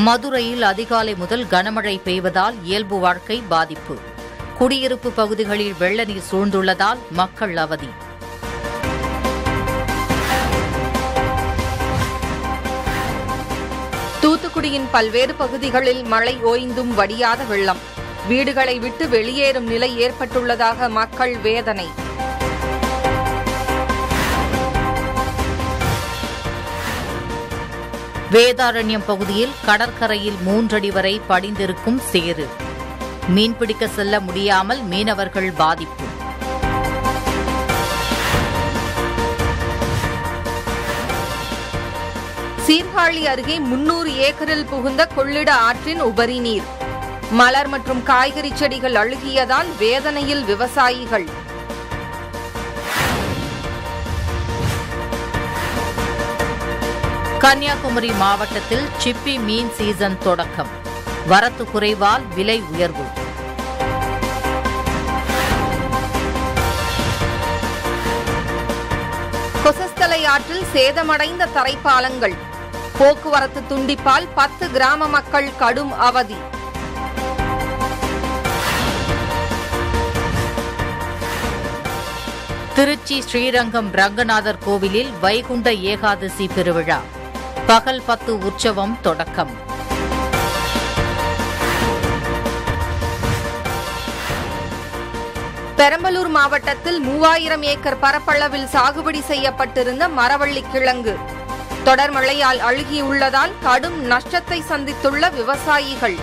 மதுரையில் அதிகாலை முதல் கனமழை பெய்வதால் இயல்பு வாழ்க்கை பாதிப்பு குடியிருப்பு பகுதிகளில் வெள்ள நீர் சூழ்ந்துள்ளதால் மக்கள் அவதி தூத்துக்குடியின் பல்வேறு பகுதிகளில் மழை ஓய்ந்தும் வடியாத வெள்ளம் வீடுகளை விட்டு வெளியேறும் நிலை ஏற்பட்டுள்ளதாக மக்கள் வேதனை வேதாரண்யம் பகுதியில் கடற்கரையில் மூன்றடி வரை படிந்திருக்கும் சேறு மீன்பிடிக்க செல்ல முடியாமல் மீனவர்கள் பாதிப்பு சீர்காழி அருகே முன்னூறு ஏக்கரில் புகுந்த கொள்ளிட ஆற்றின் உபரி நீர் மலர் மற்றும் காய்கறி செடிகள் அழுகியதால் வேதனையில் விவசாயிகள் கன்னியாகுமரி மாவட்டத்தில் சிப்பி மீன் சீசன் தொடக்கம் வரத்து குறைவால் விலை உயர்வு கொசஸ்தலை ஆற்றில் சேதமடைந்த தரைப்பாலங்கள் போக்குவரத்து துண்டிப்பால் பத்து கிராம மக்கள் கடும் அவதி திருச்சி ஸ்ரீரங்கம் ரங்கநாதர் கோவிலில் வைகுண்ட ஏகாதசி பெருவிழா பகல் பத்து உற்சவம் தொடக்கம் பெரம்பலூர் மாவட்டத்தில் மூவாயிரம் ஏக்கர் பரப்பளவில் சாகுபடி செய்யப்பட்டிருந்த மரவள்ளி கிழங்கு தொடர் மழையால் அழுகியுள்ளதால் கடும் நஷ்டத்தை சந்தித்துள்ள விவசாயிகள்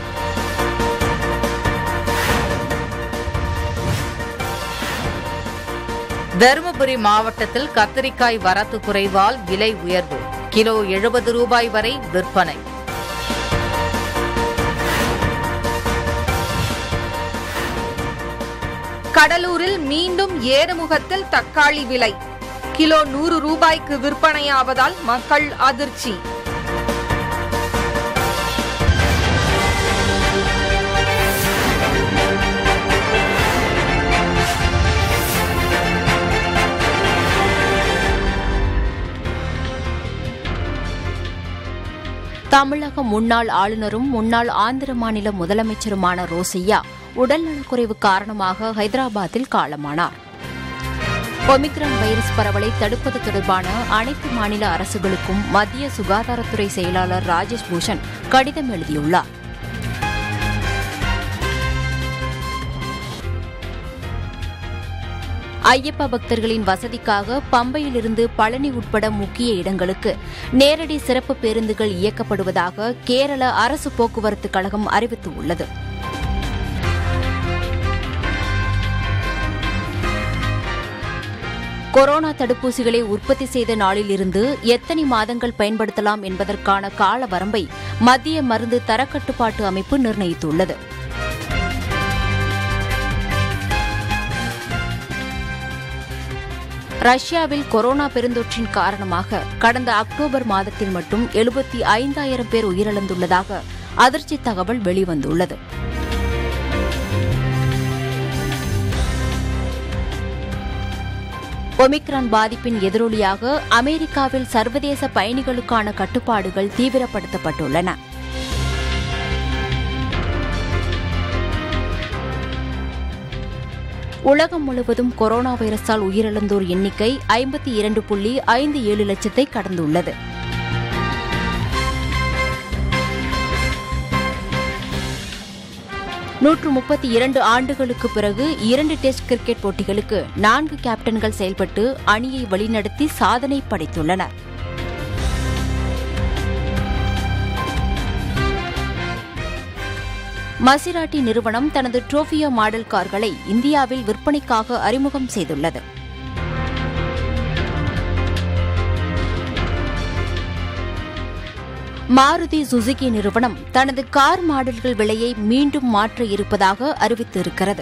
தருமபுரி மாவட்டத்தில் கத்திரிக்காய் வரத்து குறைவால் விலை உயர்வு கிலோ எழுபது ரூபாய் வரை விற்பனை கடலூரில் மீண்டும் ஏறுமுகத்தில் தக்காளி விலை கிலோ நூறு ரூபாய்க்கு விற்பனையாவதால் மக்கள் அதிர்ச்சி தமிழக முன்னாள் ஆளுநரும் முன்னாள் ஆந்திர மாநில முதலமைச்சருமான ரோசையா உடல்நலக்குறைவு காரணமாக ஹைதராபாத்தில் காலமானார் ஒமிக்ரான் வைரஸ் பரவலை தடுப்பது தொடர்பான அனைத்து மாநில அரசுகளுக்கும் மத்திய சுகாதாரத்துறை செயலாளர் ராஜேஷ் பூஷன் கடிதம் எழுதியுள்ளார் ஐயப்ப பக்தர்களின் வசதிக்காக பம்பையிலிருந்து பழனி உட்பட முக்கிய இடங்களுக்கு நேரடி சிறப்பு பேருந்துகள் இயக்கப்படுவதாக கேரள அரசு போக்குவரத்து கழகம் அறிவித்துள்ளது கொரோனா தடுப்பூசிகளை உற்பத்தி செய்த நாளிலிருந்து எத்தனை மாதங்கள் பயன்படுத்தலாம் என்பதற்கான கால வரம்பை மத்திய மருந்து தரக்கட்டுப்பாட்டு அமைப்பு நிர்ணயித்துள்ளது ரஷ்யாவில் கொரோனா பெருந்தொற்றின் காரணமாக கடந்த அக்டோபர் மாதத்தில் மட்டும் எழுபத்தி ஐந்தாயிரம் பேர் உயிரிழந்துள்ளதாக அதிர்ச்சி தகவல் வெளிவந்துள்ளது ஒமிக்ரான் பாதிப்பின் எதிரொலியாக அமெரிக்காவில் சர்வதேச பயணிகளுக்கான கட்டுப்பாடுகள் தீவிரப்படுத்தப்பட்டுள்ளன உலகம் முழுவதும் கொரோனா வைரஸால் உயிரிழந்தோர் எண்ணிக்கை ஐம்பத்தி இரண்டு புள்ளி ஐந்து ஏழு லட்சத்தை கடந்துள்ளது நூற்று முப்பத்தி இரண்டு ஆண்டுகளுக்கு பிறகு இரண்டு டெஸ்ட் கிரிக்கெட் போட்டிகளுக்கு நான்கு கேப்டன்கள் செயல்பட்டு அணியை வழிநடத்தி சாதனை படைத்துள்ளனர் மசிராட்டி நிறுவனம் தனது ட்ரோஃபியோ மாடல் கார்களை இந்தியாவில் விற்பனைக்காக அறிமுகம் செய்துள்ளது மாருதி சுசுகி நிறுவனம் தனது கார் மாடல்கள் விலையை மீண்டும் மாற்ற இருப்பதாக அறிவித்திருக்கிறது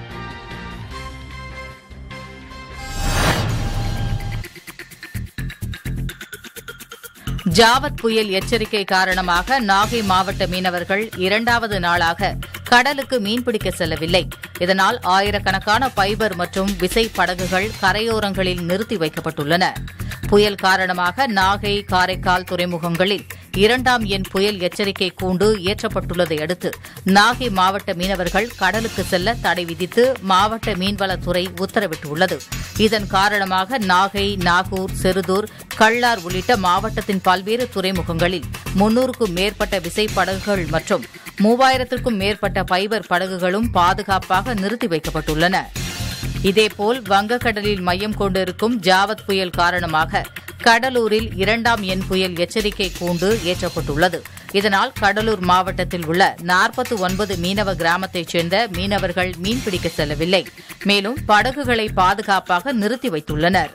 ஜாவத் புயல் எச்சரிக்கை காரணமாக நாகை மாவட்ட மீனவர்கள் இரண்டாவது நாளாக கடலுக்கு மீன்பிடிக்க செல்லவில்லை இதனால் ஆயிரக்கணக்கான பைபர் மற்றும் விசை படகுகள் கரையோரங்களில் நிறுத்தி வைக்கப்பட்டுள்ளன புயல் காரணமாக நாகை காரைக்கால் துறைமுகங்களில் இரண்டாம் எண் புயல் எச்சரிக்கை கூண்டு ஏற்றப்பட்டுள்ளதை அடுத்து நாகை மாவட்ட மீனவர்கள் கடலுக்கு செல்ல தடை விதித்து மாவட்ட மீன்வளத்துறை உத்தரவிட்டுள்ளது இதன் காரணமாக நாகை நாகூர் செருதூர் கள்ளார் உள்ளிட்ட மாவட்டத்தின் பல்வேறு துறைமுகங்களில் முன்னூறுக்கும் மேற்பட்ட விசைப்படகுகள் மற்றும் மூவாயிரத்திற்கும் மேற்பட்ட பைபர் படகுகளும் பாதுகாப்பாக நிறுத்தி வைக்கப்பட்டுள்ளன இதேபோல் வங்கக்கடலில் மையம் கொண்டிருக்கும் ஜாவத் புயல் காரணமாக கடலூரில் இரண்டாம் எண் புயல் எச்சரிக்கை கூண்டு ஏற்றப்பட்டுள்ளது இதனால் கடலூர் மாவட்டத்தில் உள்ள நாற்பத்தி ஒன்பது மீனவ கிராமத்தைச் சேர்ந்த மீனவர்கள் மீன்பிடிக்க செல்லவில்லை மேலும் படகுகளை பாதுகாப்பாக நிறுத்தி வைத்துள்ளனா்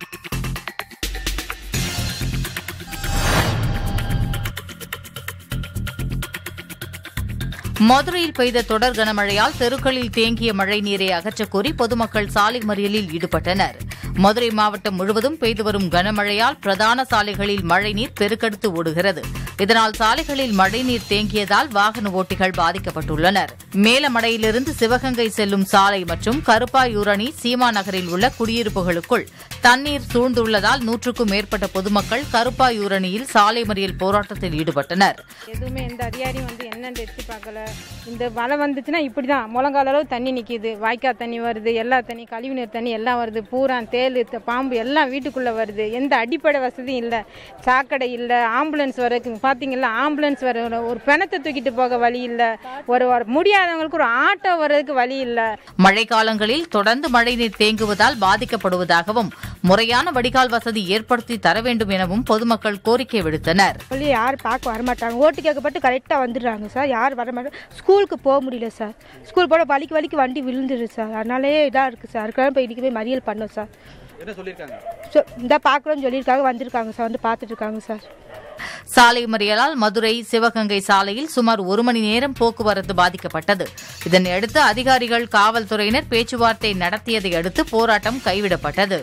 மதுரையில் பெய்த தொடர் கனமழையால் தெருக்களில் தேங்கிய மழைநீரை அகற்றக் கோரி பொதுமக்கள் சாலை மறியலில் ஈடுபட்டனர் மதுரை மாவட்டம் முழுவதும் பெய்து வரும் கனமழையால் பிரதான சாலைகளில் மழைநீர் பெருக்கெடுத்து ஓடுகிறது இதனால் சாலைகளில் மழைநீர் தேங்கியதால் வாகன ஓட்டிகள் பாதிக்கப்பட்டுள்ளனர் மேலமடையிலிருந்து சிவகங்கை செல்லும் சாலை மற்றும் கருப்பாயூரணி சீமா நகரில் உள்ள குடியிருப்புகளுக்குள் தண்ணீர் சூழ்ந்துள்ளதால் நூற்றுக்கும் மேற்பட்ட பொதுமக்கள் கருப்பாயூரணியில் சாலை மறியல் போராட்டத்தில் ஈடுபட்டனர் எதுவுமே எந்த அதிகாரியும் வந்து என்னன்னு எத்தி பார்க்கல இந்த மழை வந்துச்சுன்னா இப்படி தான் முழங்கால அளவு தண்ணி நிற்கிது வாய்க்கால் தண்ணி வருது எல்லா தண்ணி கழிவுநீர் தண்ணி எல்லாம் வருது பூரா தேள் த- பாம்பு எல்லாம் வீட்டுக்குள்ளே வருது எந்த அடிப்படை வசதியும் இல்லை சாக்கடை இல்லை ஆம்புலன்ஸ் வர பார்த்தீங்களா ஆம்புலன்ஸ் வர ஒரு பிணத்தை தூக்கிட்டு போக வழி இல்லை ஒரு ஒரு முடியாதவங்களுக்கு ஒரு ஆட்டோ வர்றதுக்கு வழி இல்லை மழைக்காலங்களில் தொடர்ந்து மழைநீர் தேங்குவதால் பாதிக்கப்படுவதாகவும் முறையான வடிகால் வசதி ஏற்படுத்தி தர வேண்டும் எனவும் பொதுமக்கள் கோரிக்கை விடுத்தனர் சொல்லி யாரும் பார்க்க வரமாட்டாங்க ஓட்டு கேட்கப்பட்டு கரெக்டாக வந்துடுறாங்க சார் யாரும் வர மாட்டாங்க ஸ்கூலுக்கு போக முடியல சார் ஸ்கூல் போட வலிக்கு வலிக்கு வண்டி விழுந்துடுது சார் அதனாலே இதாக இருக்குது சார் அதுக்காக போய் இன்றைக்கி போய் மறியல் பண்ணோம் சார் என்ன சொல்லியிருக்காங்க ஸோ இந்த பார்க்குறோன்னு சொல்லியிருக்காங்க வந்திருக்காங்க சார் வந்து பார்த்துட்டு இருக்காங்க சார் சாலை மறியலால் மதுரை சிவகங்கை சாலையில் சுமார் ஒரு மணி நேரம் போக்குவரத்து பாதிக்கப்பட்டது இதனையடுத்து அதிகாரிகள் காவல்துறையினர் பேச்சுவார்த்தை நடத்தியதை அடுத்து போராட்டம் கைவிடப்பட்டது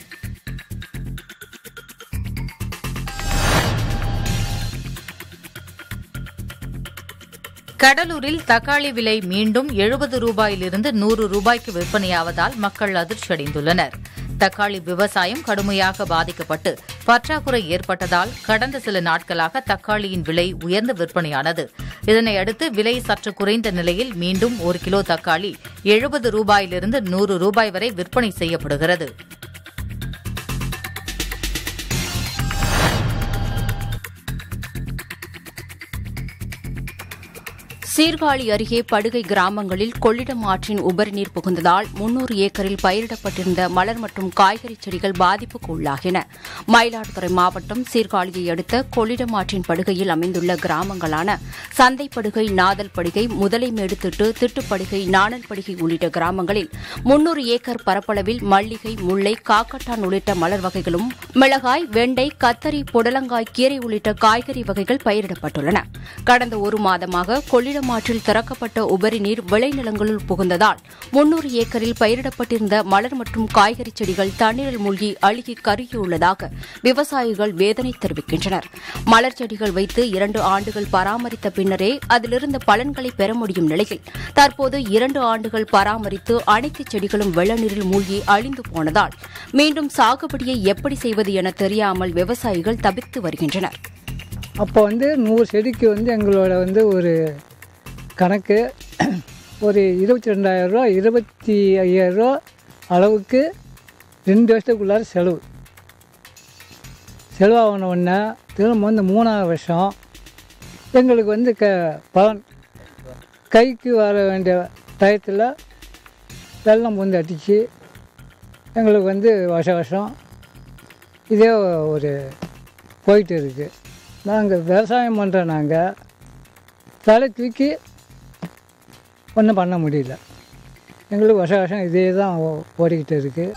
கடலூரில் தக்காளி விலை மீண்டும் எழுபது ரூபாயிலிருந்து நூறு ரூபாய்க்கு விற்பனையாவதால் மக்கள் அதிர்ச்சியடைந்துள்ளனர் தக்காளி விவசாயம் கடுமையாக பாதிக்கப்பட்டு பற்றாக்குறை ஏற்பட்டதால் கடந்த சில நாட்களாக தக்காளியின் விலை உயர்ந்து விற்பனையானது இதனையடுத்து விலை சற்று குறைந்த நிலையில் மீண்டும் ஒரு கிலோ தக்காளி எழுபது ரூபாயிலிருந்து நூறு ரூபாய் வரை விற்பனை செய்யப்படுகிறது சீர்காழி அருகே படுகை கிராமங்களில் கொள்ளிடம் ஆற்றின் உபரிநீர் புகுந்ததால் முன்னூறு ஏக்கரில் பயிரிடப்பட்டிருந்த மலர் மற்றும் காய்கறி செடிகள் பாதிப்புக்கு உள்ளாகின மயிலாடுதுறை மாவட்டம் சீர்காழியை அடுத்த கொள்ளிடம் ஆற்றின் படுகையில் அமைந்துள்ள கிராமங்களான சந்தைப்படுகை நாதல் படுகை முதலைமேடு திட்டு திட்டுப்படுகை நாணல் படுகை உள்ளிட்ட கிராமங்களில் முன்னூறு ஏக்கர் பரப்பளவில் மல்லிகை முல்லை காக்கட்டான் உள்ளிட்ட மலர் வகைகளும் மிளகாய் வெண்டை கத்தரி புடலங்காய் கீரை உள்ளிட்ட காய்கறி வகைகள் பயிரிடப்பட்டுள்ளன கடந்த ஒரு மாதமாக கொள்ளிடம் ஆற்றில் திறக்கப்பட்ட உபரி நீர் விளைநிலங்களுள் புகுந்ததால் முன்னூறு ஏக்கரில் பயிரிடப்பட்டிருந்த மலர் மற்றும் காய்கறி செடிகள் தண்ணீரில் மூழ்கி அழுகி கருகியுள்ளதாக விவசாயிகள் வேதனை தெரிவிக்கின்றனர் மலர் செடிகள் வைத்து இரண்டு ஆண்டுகள் பராமரித்த பின்னரே அதிலிருந்த பலன்களை பெற முடியும் நிலையில் தற்போது இரண்டு ஆண்டுகள் பராமரித்து அனைத்து செடிகளும் வெள்ளநீரில் மூழ்கி அழிந்து போனதால் மீண்டும் சாகுபடியை எப்படி செய்வது என தெரியாமல் விவசாயிகள் தவித்து வருகின்றனர் அப்போ வந்து நூறு செடிக்கு வந்து எங்களோட வந்து ஒரு கணக்கு ஒரு இருபத்தி ரெண்டாயிரரூவா இருபத்தி ஐயாயிரரூவா அளவுக்கு ரெண்டு வருஷத்துக்குள்ளார செலவு செலவாகின உடனே திரும்ப வந்து மூணாவது வருஷம் எங்களுக்கு வந்து க பலன் கைக்கு வர வேண்டிய டயத்தில் வெள்ளம் வந்து அடித்து எங்களுக்கு வந்து வருஷ வருஷம் இதே ஒரு போயிட்டு இருக்குது நாங்கள் விவசாயம் பண்ணுற நாங்கள் தலை தூக்கி ஒன்றும் பண்ண முடியல எங்களுக்கு வருஷ வருஷம் இதே தான் ஓ- ஓடிக்கிட்டு இருக்குது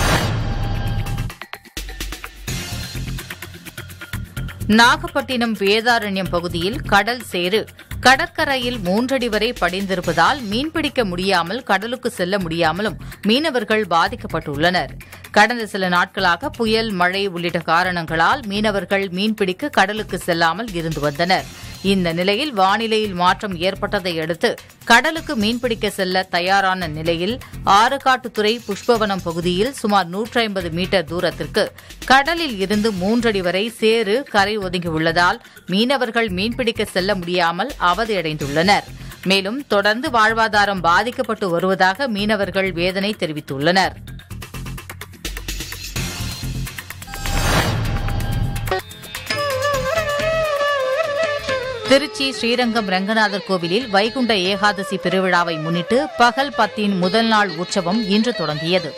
நாகப்பட்டினம் வேதாரண்யம் பகுதியில் கடல் சேறு கடற்கரையில் மூன்றடி வரை படிந்திருப்பதால் மீன்பிடிக்க முடியாமல் கடலுக்கு செல்ல முடியாமலும் மீனவர்கள் பாதிக்கப்பட்டுள்ளனர் கடந்த சில நாட்களாக புயல் மழை உள்ளிட்ட காரணங்களால் மீனவர்கள் மீன்பிடிக்க கடலுக்கு செல்லாமல் இருந்து வந்தனர் இந்த நிலையில் வானிலையில் மாற்றம் ஏற்பட்டதை அடுத்து கடலுக்கு மீன்பிடிக்க செல்ல தயாரான நிலையில் ஆறுகாட்டுத்துறை புஷ்பவனம் பகுதியில் சுமார் 150 மீட்டர் தூரத்திற்கு கடலில் இருந்து மூன்றடி வரை சேறு கரை ஒதுங்கியுள்ளதால் மீனவர்கள் மீன்பிடிக்க செல்ல முடியாமல் அவதியடைந்துள்ளனர் மேலும் தொடர்ந்து வாழ்வாதாரம் பாதிக்கப்பட்டு வருவதாக மீனவர்கள் வேதனை தெரிவித்துள்ளனர் திருச்சி ஸ்ரீரங்கம் ரங்கநாதர் கோவிலில் வைகுண்ட ஏகாதசி பெருவிழாவை முன்னிட்டு பகல் பத்தின் முதல் நாள் உற்சவம் இன்று தொடங்கியது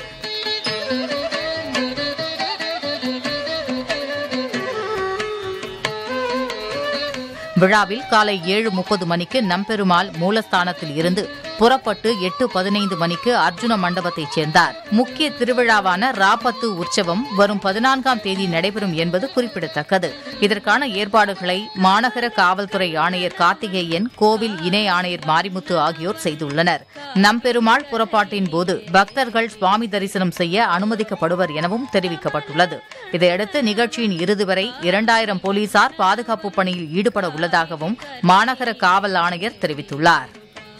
விழாவில் காலை ஏழு முப்பது மணிக்கு நம்பெருமாள் மூலஸ்தானத்தில் இருந்து புறப்பட்டு எட்டு பதினைந்து மணிக்கு அர்ஜுன மண்டபத்தைச் சேர்ந்தார் முக்கிய திருவிழாவான ராபத்து உற்சவம் வரும் பதினான்காம் தேதி நடைபெறும் என்பது குறிப்பிடத்தக்கது இதற்கான ஏற்பாடுகளை மாநகர காவல்துறை ஆணையர் கார்த்திகேயன் கோவில் இணை ஆணையர் மாரிமுத்து ஆகியோர் செய்துள்ளனர் நம்பெருமாள் புறப்பாட்டின் போது பக்தர்கள் சுவாமி தரிசனம் செய்ய அனுமதிக்கப்படுவர் எனவும் தெரிவிக்கப்பட்டுள்ளது இதையடுத்து நிகழ்ச்சியின் இறுதி வரை இரண்டாயிரம் போலீசார் பாதுகாப்பு பணியில் ஈடுபட உள்ளதாகவும் மாநகர காவல் ஆணையர் தெரிவித்துள்ளார்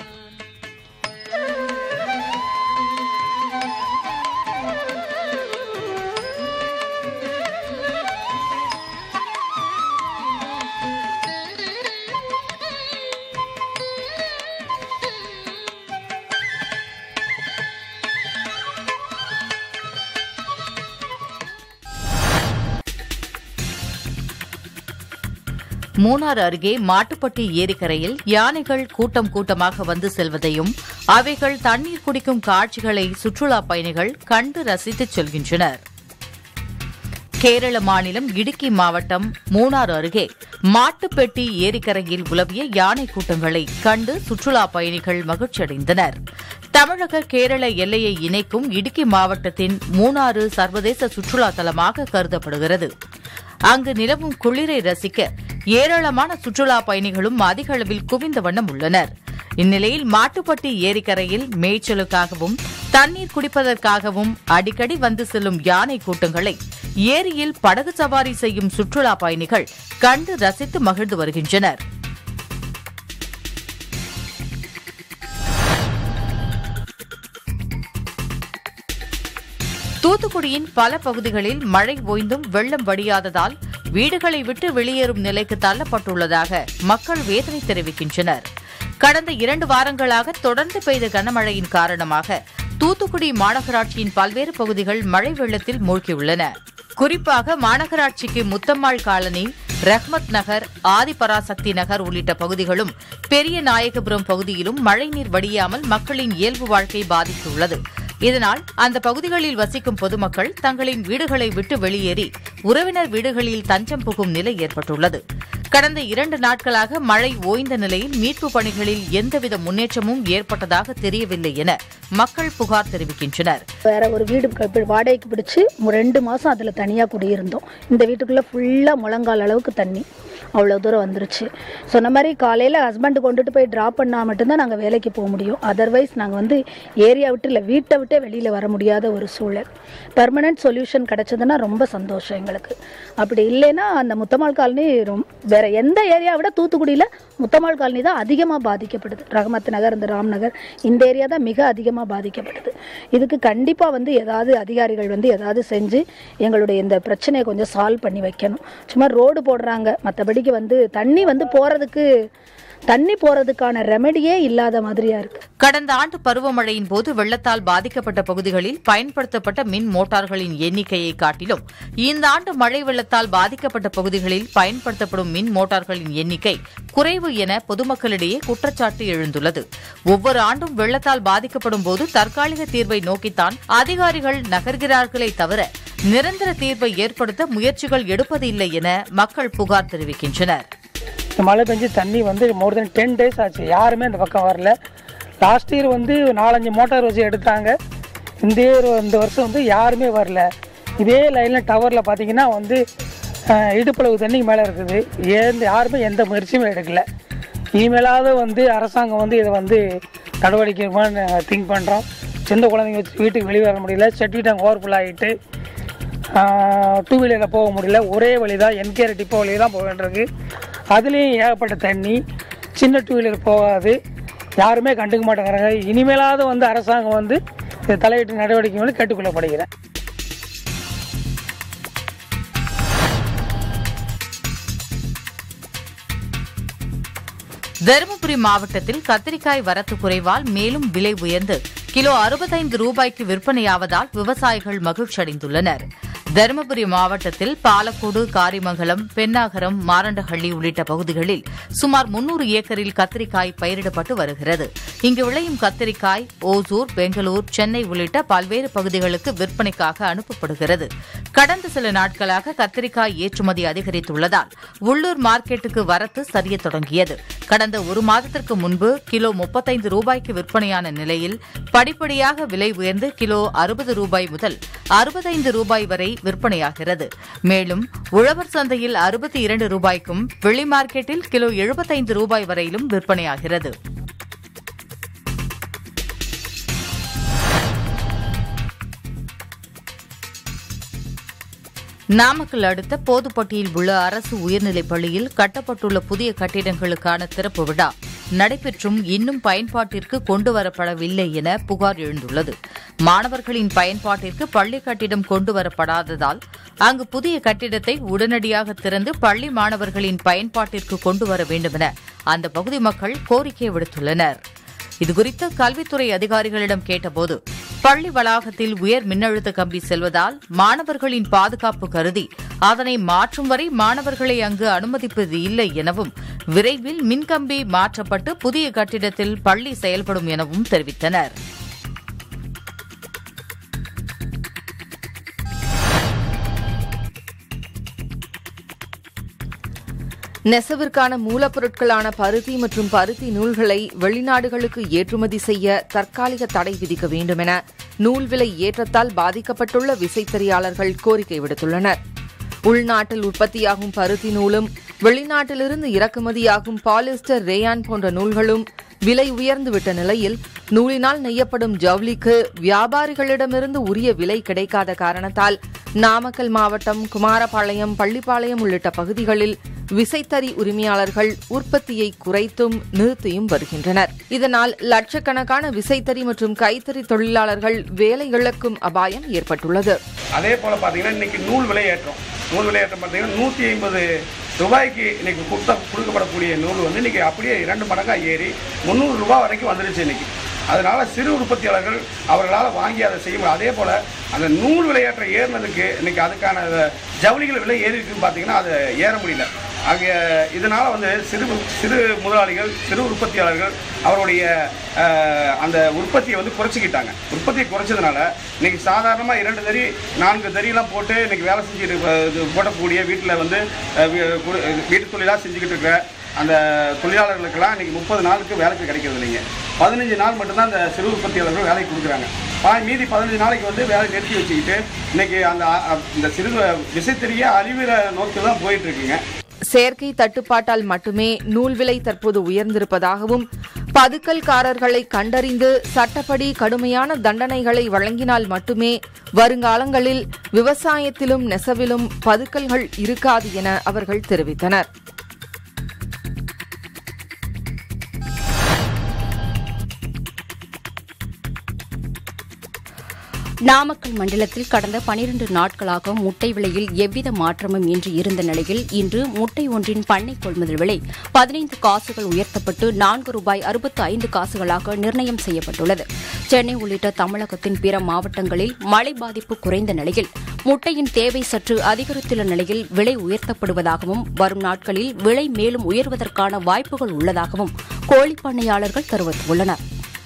மூணாறு அருகே மாட்டுப்பட்டி ஏரிக்கரையில் யானைகள் கூட்டம் கூட்டமாக வந்து செல்வதையும் அவைகள் தண்ணீர் குடிக்கும் காட்சிகளை சுற்றுலா பயணிகள் கண்டு ரசித்துச் செல்கின்றனர் கேரள மாநிலம் இடுக்கி மாவட்டம் மூணாறு அருகே மாட்டுப்பெட்டி ஏரிக்கரையில் உலவிய யானை கூட்டங்களை கண்டு சுற்றுலா பயணிகள் மகிழ்ச்சியடைந்தனர் தமிழக கேரள எல்லையை இணைக்கும் இடுக்கி மாவட்டத்தின் மூணாறு சர்வதேச சுற்றுலா தலமாக கருதப்படுகிறது அங்கு நிலவும் குளிரை ரசிக்க ஏராளமான சுற்றுலா பயணிகளும் அதிக அளவில் குவிந்த வண்ணம் உள்ளனர் இந்நிலையில் மாட்டுப்பட்டி ஏரிக்கரையில் மேய்ச்சலுக்காகவும் தண்ணீர் குடிப்பதற்காகவும் அடிக்கடி வந்து செல்லும் யானை கூட்டங்களை ஏரியில் படகு சவாரி செய்யும் சுற்றுலா பயணிகள் கண்டு ரசித்து மகிழ்ந்து வருகின்றனர் தூத்துக்குடியின் பல பகுதிகளில் மழை ஓய்ந்தும் வெள்ளம் வடியாததால் வீடுகளை விட்டு வெளியேறும் நிலைக்கு தள்ளப்பட்டுள்ளதாக மக்கள் வேதனை தெரிவிக்கின்றனர் கடந்த இரண்டு வாரங்களாக தொடர்ந்து பெய்த கனமழையின் காரணமாக தூத்துக்குடி மாநகராட்சியின் பல்வேறு பகுதிகள் மழை வெள்ளத்தில் மூழ்கியுள்ளன குறிப்பாக மாநகராட்சிக்கு முத்தம்மாள் காலனி ரஹ்மத் நகர் ஆதிபராசக்தி நகர் உள்ளிட்ட பகுதிகளும் பெரிய நாயகபுரம் பகுதியிலும் மழைநீர் வடியாமல் மக்களின் இயல்பு வாழ்க்கை பாதித்துள்ளது இதனால் அந்த பகுதிகளில் வசிக்கும் பொதுமக்கள் தங்களின் வீடுகளை விட்டு வெளியேறி உறவினர் வீடுகளில் தஞ்சம் புகும் நிலை ஏற்பட்டுள்ளது கடந்த இரண்டு நாட்களாக மழை ஓய்ந்த நிலையில் மீட்புப் பணிகளில் எந்தவித முன்னேற்றமும் ஏற்பட்டதாக தெரியவில்லை என மக்கள் புகார் தெரிவிக்கின்றனர் வேற ஒரு வீடு க- வாடகைக்கு பிடிச்சு மு- ரெண்டு மாதம் அதில் தனியாக குடியிருந்தோம் இந்த வீட்டுக்குள்ளே ஃபுல்லாக முழங்கால் அளவுக்கு தண்ணி அவ்வளோ தூரம் வந்துருச்சு சொன்ன மாதிரி காலையில் ஹஸ்பண்டு கொண்டுட்டு போய் ட்ராப் பண்ணால் மட்டும்தான் நாங்கள் வேலைக்கு போக முடியும் அதர்வைஸ் நாங்கள் வந்து ஏரியா விட்டு இல்லை வீட்டை விட்டே வெளியில் வர முடியாத ஒரு சூழல் பர்மனெண்ட் சொல்யூஷன் கிடச்சதுன்னா ரொம்ப சந்தோஷம் எங்களுக்கு அப்படி இல்லைன்னா அந்த முத்தமாள் காலனி ரொம் வேற எந்த ஏரியா விட தூத்துக்குடியில் முத்தமாள் காலனி தான் அதிகமாக பாதிக்கப்படுது ரகமத் நகர் இந்த ராம் நகர் இந்த ஏரியா தான் மிக அதிகமாக பாதிக்கப்படுது இதுக்கு கண்டிப்பாக வந்து ஏதாவது அதிகாரிகள் வந்து ஏதாவது செஞ்சு எங்களுடைய இந்த பிரச்சனையை கொஞ்சம் சால்வ் பண்ணி வைக்கணும் சும்மா ரோடு போடுறாங்க மற்றபடிக்கு வந்து தண்ணி வந்து போகிறதுக்கு தண்ணி போகிறதுக்கான ரெமெடியே இல்லாத மாதிரியா இருக்கு கடந்த ஆண்டு பருவமழையின் போது வெள்ளத்தால் பாதிக்கப்பட்ட பகுதிகளில் பயன்படுத்தப்பட்ட மின் மோட்டார்களின் எண்ணிக்கையை காட்டிலும் இந்த ஆண்டு மழை வெள்ளத்தால் பாதிக்கப்பட்ட பகுதிகளில் பயன்படுத்தப்படும் மின் மோட்டார்களின் எண்ணிக்கை குறைவு என பொதுமக்களிடையே குற்றச்சாட்டு எழுந்துள்ளது ஒவ்வொரு ஆண்டும் வெள்ளத்தால் பாதிக்கப்படும் போது தற்காலிக தீர்வை நோக்கித்தான் அதிகாரிகள் நகர்கிறார்களே தவிர நிரந்தர தீர்வை ஏற்படுத்த முயற்சிகள் எடுப்பதில்லை என மக்கள் புகார் தெரிவிக்கின்றனர் இந்த மழை பெஞ்சு தண்ணி வந்து மோர் தென் டென் டேஸ் ஆச்சு யாருமே அந்த பக்கம் வரல லாஸ்ட் இயர் வந்து நாலஞ்சு மோட்டார் வச்சு எடுத்தாங்க இந்த இயர் இந்த வருஷம் வந்து யாருமே வரல இதே லைனில் டவரில் பார்த்தீங்கன்னா வந்து அஹ், இடுப்பளவு தண்ணி மேலே இருக்குது ஏன் யாருமே எந்த முயற்சியுமே எடுக்கல இனிமேலாவது வந்து அரசாங்கம் வந்து இதை வந்து நடவடிக்கை எடுப்பான்னு திங்க் பண்ணுறோம் சின்ன குழந்தைங்க வச்சு வீட்டுக்கு வெளியே வர முடியல செட்டி டேங்க் ஓவர்ஃபுல் ஆகிட்டு டூ வீலரில் போக முடியல ஒரே வழி தான் என்கேஆர் டிப்போ வழி தான் போக வேண்டியிருக்கு அதுலேயும் ஏகப்பட்ட தண்ணி சின்ன டூ வீலர் போகாது யாருமே கண்டுக்க மாட்டேங்கிறாங்க இனிமேலாவது வந்து அரசாங்கம் வந்து இதை தலையிட்டு நடவடிக்கை வந்து கேட்டுக்கொள்ளப்படுகிறேன் தருமபுரி மாவட்டத்தில் கத்திரிக்காய் வரத்து குறைவால் மேலும் விலை உயர்ந்து கிலோ அறுபத்தைந்து ரூபாய்க்கு விற்பனையாவதால் விவசாயிகள் மகிழ்ச்சியடைந்துள்ளனர் தருமபுரி மாவட்டத்தில் பாலக்கோடு காரிமங்கலம் பென்னாகரம் மாரண்டஹள்ளி உள்ளிட்ட பகுதிகளில் சுமார் முன்னூறு ஏக்கரில் கத்திரிக்காய் பயிரிடப்பட்டு வருகிறது இங்கு விளையும் கத்திரிக்காய் ஓசூர் பெங்களூர் சென்னை உள்ளிட்ட பல்வேறு பகுதிகளுக்கு விற்பனைக்காக அனுப்பப்படுகிறது கடந்த சில நாட்களாக கத்திரிக்காய் ஏற்றுமதி அதிகரித்துள்ளதால் உள்ளூர் மார்க்கெட்டுக்கு வரத்து சரியத் தொடங்கியது கடந்த ஒரு மாதத்திற்கு முன்பு கிலோ முப்பத்தைந்து ரூபாய்க்கு விற்பனையான நிலையில் படிப்படியாக விலை உயர்ந்து கிலோ அறுபது ரூபாய் முதல் அறுபத்தைந்து ரூபாய் வரை விற்பனையாகிறது மேலும் உழவர் சந்தையில் அறுபத்தி இரண்டு ரூபாய்க்கும் வெளி மார்க்கெட்டில் கிலோ எழுபத்தைந்து ரூபாய் வரையிலும் விற்பனையாகிறது நாமக்கல் அடுத்த போதுப்பட்டியில் உள்ள அரசு உயர்நிலைப் பள்ளியில் கட்டப்பட்டுள்ள புதிய கட்டிடங்களுக்கான திறப்பு விழா நடைபெற்றும் இன்னும் பயன்பாட்டிற்கு கொண்டுவரப்படவில்லை என புகார் எழுந்துள்ளது மாணவர்களின் பயன்பாட்டிற்கு பள்ளி கட்டிடம் கொண்டுவரப்படாததால் அங்கு புதிய கட்டிடத்தை உடனடியாக திறந்து பள்ளி மாணவர்களின் பயன்பாட்டிற்கு கொண்டுவர வேண்டுமென அந்த பகுதி மக்கள் கோரிக்கை விடுத்துள்ளனர் இதுகுறித்து கல்வித்துறை அதிகாரிகளிடம் கேட்டபோது பள்ளி வளாகத்தில் உயர் மின்னழுத்த கம்பி செல்வதால் மாணவர்களின் பாதுகாப்பு கருதி அதனை மாற்றும் வரை மாணவர்களை அங்கு அனுமதிப்பது இல்லை எனவும் விரைவில் மின்கம்பி மாற்றப்பட்டு புதிய கட்டிடத்தில் பள்ளி செயல்படும் எனவும் தெரிவித்தனர் நெசவிற்கான மூலப்பொருட்களான பருத்தி மற்றும் பருத்தி நூல்களை வெளிநாடுகளுக்கு ஏற்றுமதி செய்ய தற்காலிக தடை விதிக்க வேண்டுமென நூல் விலை ஏற்றத்தால் பாதிக்கப்பட்டுள்ள விசைத்தறியாளர்கள் கோரிக்கை விடுத்துள்ளனர் உள்நாட்டில் உற்பத்தியாகும் பருத்தி நூலும் வெளிநாட்டிலிருந்து இறக்குமதியாகும் பாலிஸ்டர் ரேயான் போன்ற நூல்களும் விலை உயர்ந்துவிட்ட நிலையில் நூலினால் நெய்யப்படும் ஜவுளிக்கு வியாபாரிகளிடமிருந்து உரிய விலை கிடைக்காத காரணத்தால் நாமக்கல் மாவட்டம் குமாரபாளையம் பள்ளிப்பாளையம் உள்ளிட்ட பகுதிகளில் விசைத்தறி உரிமையாளர்கள் உற்பத்தியை குறைத்தும் நிறுத்தியும் வருகின்றனர் இதனால் லட்சக்கணக்கான விசைத்தறி மற்றும் கைத்தறி தொழிலாளர்கள் வேலை இழக்கும் அபாயம் ஏற்பட்டுள்ளது அதே போல் பார்த்தீங்கன்னா இன்னைக்கு நூல் விலை ஏற்றம் நூல் விலை ஏற்றம் பார்த்தீங்கன்னா நூற்றி ஐம்பது ரூபாய்க்கு இன்னைக்கு கொடுத்த கொடுக்கப்படக்கூடிய நூல் வந்து இன்னைக்கு அப்படியே இரண்டு மடங்காக ஏறி முந்நூறு ரூபாய் வரைக்கும் வந்துருச்சு இன்னைக்கு அதனால சிறு உற்பத்தியாளர்கள் அவர்களால் வாங்கி அதை செய்ய முடியும் அதே போல் அந்த நூல் விலையேற்றம் ஏறினதுக்கு இன்னைக்கு அதுக்கான ஜவுளிகள் விலை ஏறி இருக்குன்னு பார்த்தீங்கன்னா அது ஏற முடியல ஆகிய இதனால் வந்து சிறு சிறு முதலாளிகள் சிறு உற்பத்தியாளர்கள் அவருடைய அஹ், அந்த உற்பத்தியை வந்து குறைச்சிக்கிட்டாங்க உற்பத்தியை குறைச்சதுனால இன்னைக்கு சாதாரணமாக இரண்டு தறி நான்கு தறியெல்லாம் போட்டு இன்னைக்கு வேலை செஞ்சுட்டு இருக்க- இது போடக்கூடிய வீட்டில் வந்து அஹ், வீ- கு- வீட்டு தொழிலாக செஞ்சுக்கிட்டு இருக்கிற அந்த தொழிலாளர்களுக்கெல்லாம் இன்னைக்கு முப்பது நாளுக்கு வேலைக்கு கிடைக்கிறது இல்லைங்க பதினஞ்சு நாள் மட்டும்தான் அந்த சிறு உற்பத்தியாளர்கள் வேலைக்கு கொடுக்குறாங்க பா- மீதி பதினஞ்சு நாளைக்கு வந்து வேலை நிறுத்தி வச்சுக்கிட்டு இன்னைக்கு அந்த அ- அ- இந்த சிறு விசைத்தறிய அழிவிற நோக்கி தான் போயிட்டு இருக்குங்க செயற்கை தட்டுப்பாட்டால் மட்டுமே நூல் விலை தற்போது உயர்ந்திருப்பதாகவும் பதுக்கல்காரர்களை கண்டறிந்து சட்டப்படி கடுமையான தண்டனைகளை வழங்கினால் மட்டுமே வருங்காலங்களில் விவசாயத்திலும் நெசவிலும் பதுக்கல்கள் இருக்காது என அவர்கள் தெரிவித்தனர் நாமக்கல் மண்டலத்தில் கடந்த பனிரண்டு நாட்களாக முட்டை விலையில் எவ்வித மாற்றமும் இன்றி இருந்த நிலையில் இன்று முட்டை ஒன்றின் பண்ணை கொள்முதல் விலை பதினைந்து காசுகள் உயர்த்தப்பட்டு நான்கு ரூபாய் அறுபத்து ஐந்து காசுகளாக நிர்ணயம் செய்யப்பட்டுள்ளது சென்னை உள்ளிட்ட தமிழகத்தின் பிற மாவட்டங்களில் மழை பாதிப்பு குறைந்த நிலையில் முட்டையின் தேவை சற்று அதிகரித்துள்ள நிலையில் விலை உயர்த்தப்படுவதாகவும் வரும் நாட்களில் விலை மேலும் உயர்வதற்கான வாய்ப்புகள் உள்ளதாகவும் கோழிப் பண்ணையாளர்கள் தெரிவித்துள்ளனர்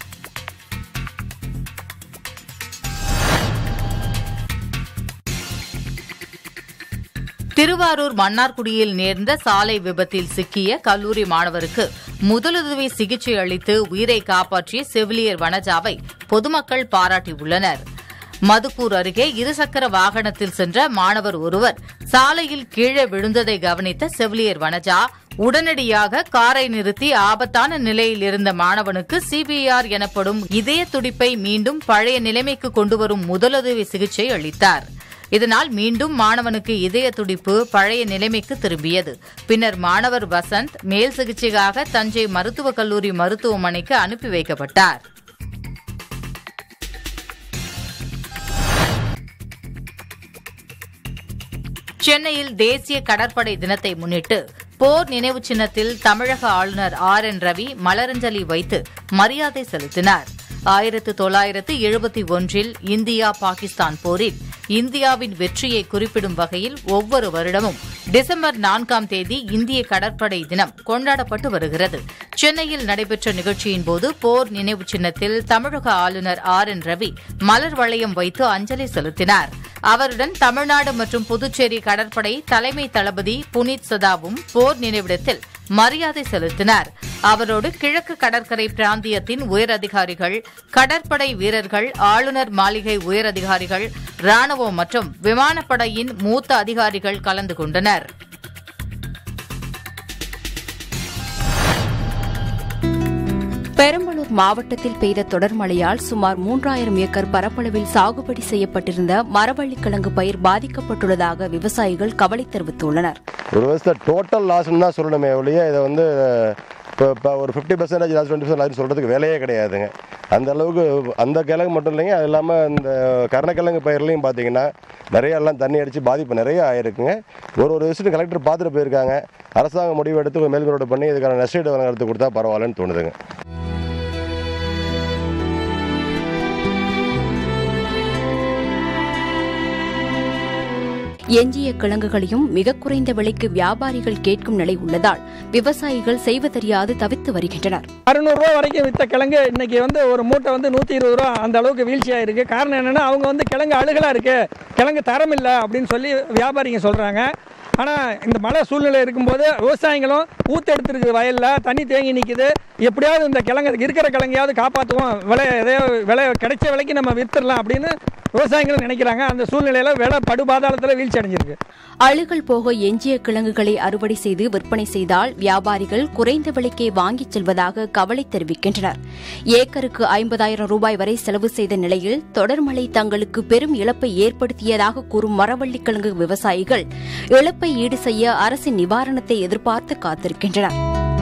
திருவாரூர் மன்னார்குடியில் நேர்ந்த சாலை விபத்தில் சிக்கிய கல்லூரி மாணவருக்கு முதலுதவி சிகிச்சை அளித்து உயிரை காப்பாற்றிய செவிலியர் வனஜாவை பொதுமக்கள் பாராட்டியுள்ளனர் மதுக்கூர் அருகே இருசக்கர வாகனத்தில் சென்ற மாணவர் ஒருவர் சாலையில் கீழே விழுந்ததை கவனித்த செவிலியர் வனஜா உடனடியாக காரை நிறுத்தி ஆபத்தான நிலையில் இருந்த மாணவனுக்கு சிபிஆர் எனப்படும் இதய துடிப்பை மீண்டும் பழைய நிலைமைக்கு கொண்டுவரும் முதலுதவி சிகிச்சை அளித்தார் இதனால் மீண்டும் மாணவனுக்கு இதய துடிப்பு பழைய நிலைமைக்கு திரும்பியது பின்னர் மாணவர் வசந்த் மேல் சிகிச்சைக்காக தஞ்சை மருத்துவக் கல்லூரி மருத்துவமனைக்கு அனுப்பி வைக்கப்பட்டார் சென்னையில் தேசிய கடற்படை தினத்தை முன்னிட்டு போர் நினைவு சின்னத்தில் தமிழக ஆளுநர் ஆர் என் ரவி மலரஞ்சலி வைத்து மரியாதை செலுத்தினார் ஆயிரத்து தொள்ளாயிரத்து எழுபத்தி ஒன்றில் இந்தியா பாகிஸ்தான் போரில் இந்தியாவின் வெற்றியை குறிப்பிடும் வகையில் ஒவ்வொரு வருடமும் டிசம்பர் நான்காம் தேதி இந்திய கடற்படை தினம் கொண்டாடப்பட்டு வருகிறது சென்னையில் நடைபெற்ற நிகழ்ச்சியின் போது போர் நினைவு சின்னத்தில் தமிழக ஆளுநர் ஆர் என் ரவி மலர் வளையம் வைத்து அஞ்சலி செலுத்தினார் அவருடன் தமிழ்நாடு மற்றும் புதுச்சேரி கடற்படை தலைமை தளபதி புனித் சதாவும் போர் நினைவிடத்தில் மரியாதை செலுத்தினார் அவரோடு கிழக்கு கடற்கரை பிராந்தியத்தின் உயரதிகாரிகள் கடற்படை வீரர்கள் ஆளுநர் மாளிகை உயரதிகாரிகள் ராணுவம் மற்றும் விமானப்படையின் மூத்த அதிகாரிகள் கலந்து கொண்டனர் பெரம்பலூர் மாவட்டத்தில் பெய்த தொடர் மழையால் சுமார் மூன்றாயிரம் ஏக்கர் பரப்பளவில் சாகுபடி செய்யப்பட்டிருந்த மரவள்ளிக்கிழங்கு பயிர் பாதிக்கப்பட்டுள்ளதாக விவசாயிகள் கவலை தெரிவித்துள்ளனர் ஒரு வருஷத்தில் டோட்டல் லாஸ்ன்னு தான் சொல்லணுமே ஒழிய இதை வந்து இப்போ இப்போ ஒரு fifty percentage loss twenty percent loss சொல்கிறதுக்கு வேலையே கிடையாதுங்க அந்த அளவுக்கு அந்த கிழங்கு மட்டும் இல்லைங்க அது இல்லாமல் இந்த கருணக்கிழங்கு பயிர்லையும் பார்த்தீங்கன்னா நிறைய எல்லாம் தண்ணி அடித்து பாதிப்பு நிறைய ஆயிருக்குங்க ஒரு ஒரு விஷயத்தையும் கலெக்டர் பார்த்துட்டு போயிருக்காங்க அரசாங்கம் முடிவு எடுத்து மேல்முறையீடு பண்ணி இதுக்கான நஷ்டீடு வழங்குறது கொடுத்தா பரவாயில்லன்னு தோணுதுங்க எஞ்சிய கிழங்குகளையும் மிக குறைந்த விலைக்கு வியாபாரிகள் கேட்கும் நிலை உள்ளதால் விவசாயிகள் செய்வதறியாது தவித்து வருகின்றனர் அறுநூறுவா வரைக்கும் விற்ற கிழங்கு இன்னைக்கு வந்து ஒரு மூட்டை வந்து நூற்றி இருபது ரூபா அந்த அளவுக்கு வீழ்ச்சியாக இருக்குது காரணம் என்னென்னா அவங்க வந்து கிழங்கு அழுகலாக இருக்குது கிழங்கு தரம் இல்லை அப்படின்னு சொல்லி வியாபாரிங்க சொல்கிறாங்க ஆனால் இந்த மழை சூழ்நிலை இருக்கும்போது விவசாயிகளும் ஊத்தெடுத்துருக்கு வயலில் தண்ணி தேங்கி நிற்குது எப்படியாவது இந்த கிழங்கு இருக்கிற கிழங்கையாவது காப்பாற்றுவோம் விலை எதையோ விலை கிடைச்ச விலைக்கு நம்ம வித்துடலாம் அப்படின்னு விவசாயிகளும் நினைக்கிறாங்க அந்த சூழ்நிலையில் விலை படுபாதாளத்தில் வீழ்ச்சி அடைஞ்சிருக்கு அழுகல் போக எஞ்சிய கிழங்குகளை அறுவடை செய்து விற்பனை செய்தால் வியாபாரிகள் குறைந்த விலைக்கே வாங்கிச் செல்வதாக கவலை தெரிவிக்கின்றனர் ஏக்கருக்கு ஐம்பதாயிரம் ரூபாய் வரை செலவு செய்த நிலையில் தொடர் மழை தங்களுக்கு பெரும் இழப்பை ஏற்படுத்தியதாக கூறும் மரவள்ளிக்கிழங்கு விவசாயிகள் இழப்பை ஈடு செய்ய அரசின் நிவாரணத்தை எதிர்பார்த்து காத்திருக்கின்றனர்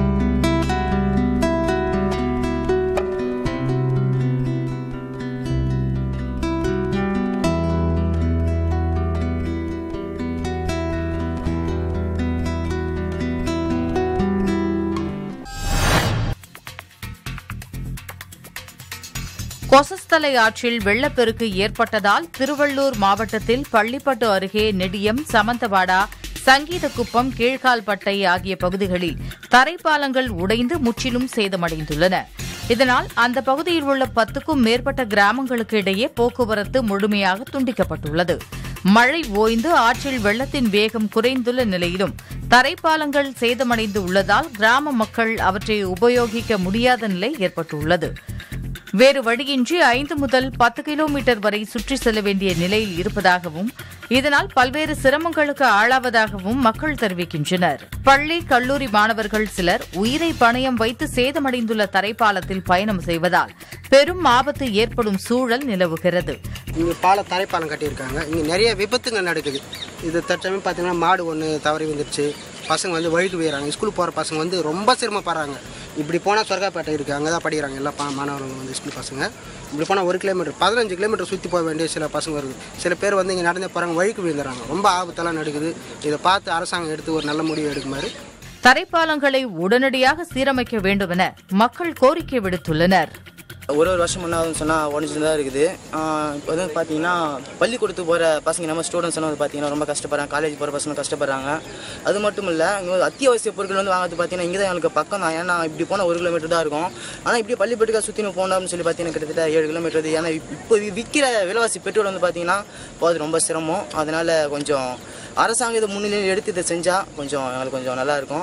கொசஸ்தலை ஆற்றில் வெள்ளப்பெருக்கு ஏற்பட்டதால் திருவள்ளூர் மாவட்டத்தில் பள்ளிப்பட்டு அருகே நெடியம் சமந்தவாடா சங்கீதக்குப்பம் கீழ்கால்பட்டை ஆகிய பகுதிகளில் தரைப்பாலங்கள் உடைந்து முற்றிலும் சேதமடைந்துள்ளன இதனால் அந்த பகுதியில் உள்ள பத்துக்கும் மேற்பட்ட கிராமங்களுக்கு இடையே போக்குவரத்து முழுமையாக துண்டிக்கப்பட்டுள்ளது மழை ஓய்ந்து ஆற்றில் வெள்ளத்தின் வேகம் குறைந்துள்ள நிலையிலும் தரைப்பாலங்கள் சேதமடைந்து உள்ளதால் கிராம மக்கள் அவற்றை உபயோகிக்க முடியாத நிலை ஏற்பட்டுள்ளது வேறு வழியின்றி ஐந்து முதல் பத்து கிலோமீட்டர் வரை சுற்றி செல்ல வேண்டிய நிலையில் இருப்பதாகவும் இதனால் பல்வேறு சிரமங்களுக்கு ஆளாவதாகவும் மக்கள் தெரிவிக்கின்றனர் பள்ளி கல்லூரி மாணவர்கள் சிலர் உயிரை பணயம் வைத்து சேதமடைந்துள்ள தரைப்பாலத்தில் பயணம் செய்வதால் பெரும் ஆபத்து ஏற்படும் சூழல் நிலவுகிறது இங்கே பால தரைப்பாலம் கட்டியிருக்காங்க இங்கே நிறைய விபத்துங்க நடக்குது இது தற்சமயம் பார்த்தீங்கன்னா மாடு ஒன்று தவறி வந்துருச்சு பசங்க வந்து வழுக்கு போயிடறாங்க ஸ்கூலுக்கு போகிற பசங்க வந்து ரொம்ப சிரமப்படுறாங்க இப்படி போனால் சொர்க்காப்பேட்டை இருக்குது அங்கே தான் படிக்கிறாங்க எல்லா பா மாணவர்கள் வந்து ஸ்கூல் பசங்க இப்படி போனால் ஒரு கிலோமீட்டர் பதினஞ்சு கிலோமீட்டர் சுற்றி போக வேண்டிய சில பசங்க இருக்குது சில பேர் வந்து இங்கே நடந்தே போகிறாங்க வழுக்கு விழுந்துறாங்க ரொம்ப ஆபத்தெல்லாம் நடக்குது இதை பார்த்து அரசாங்கம் எடுத்து ஒரு நல்ல முடிவு எடுக்குமாறு தரைப்பாலங்களை உடனடியாக சீரமைக்க வேண்டும் என மக்கள் கோரிக்கை விடுத்துள்ளனர் ஒரு ஒரு வருஷம் முன்னாடி சொன்னால் உடஞ்சிட்டு தான் இருக்குது ஆஹ் இப்போ வந்து பார்த்தீங்கன்னா பள்ளிக்கூடத்துக்கு போகிற பசங்க நம்ம ஸ்டூடெண்ட்ஸ் வந்து பார்த்தீங்கன்னா ரொம்ப கஷ்டப்படுறாங்க காலேஜ் போகிற பசங்க கஷ்டப்படுறாங்க அது மட்டும் இல்லை இங்கே வந்து அத்தியாவசிய பொருட்கள் வந்து வாங்குறது பார்த்தீங்கன்னா இங்கே தான் எனக்கு பக்கம் தான் ஏன்னா இப்படி போனால் ஒரு கிலோமீட்டர் தான் இருக்கும் ஆனால் இப்படி பள்ளிப்பட்டுக்கா சுற்றினு போனோம்னு சொல்லி பார்த்தீங்கன்னா கிட்டத்தட்ட ஏழு கிலோமீட்டர் இது. ஏன்னா இப்போ விற்கிற விலைவாசி பெட்ரோல் வந்து பார்த்தீங்கன்னா போகிறது ரொம்ப சிரமம் அதனால் கொஞ்சம் அரசாங்கம் இதை முன்னிலையில் எடுத்து இதை செஞ்சால் கொஞ்சம் எங்களுக்கு கொஞ்சம் நல்லா இருக்கும்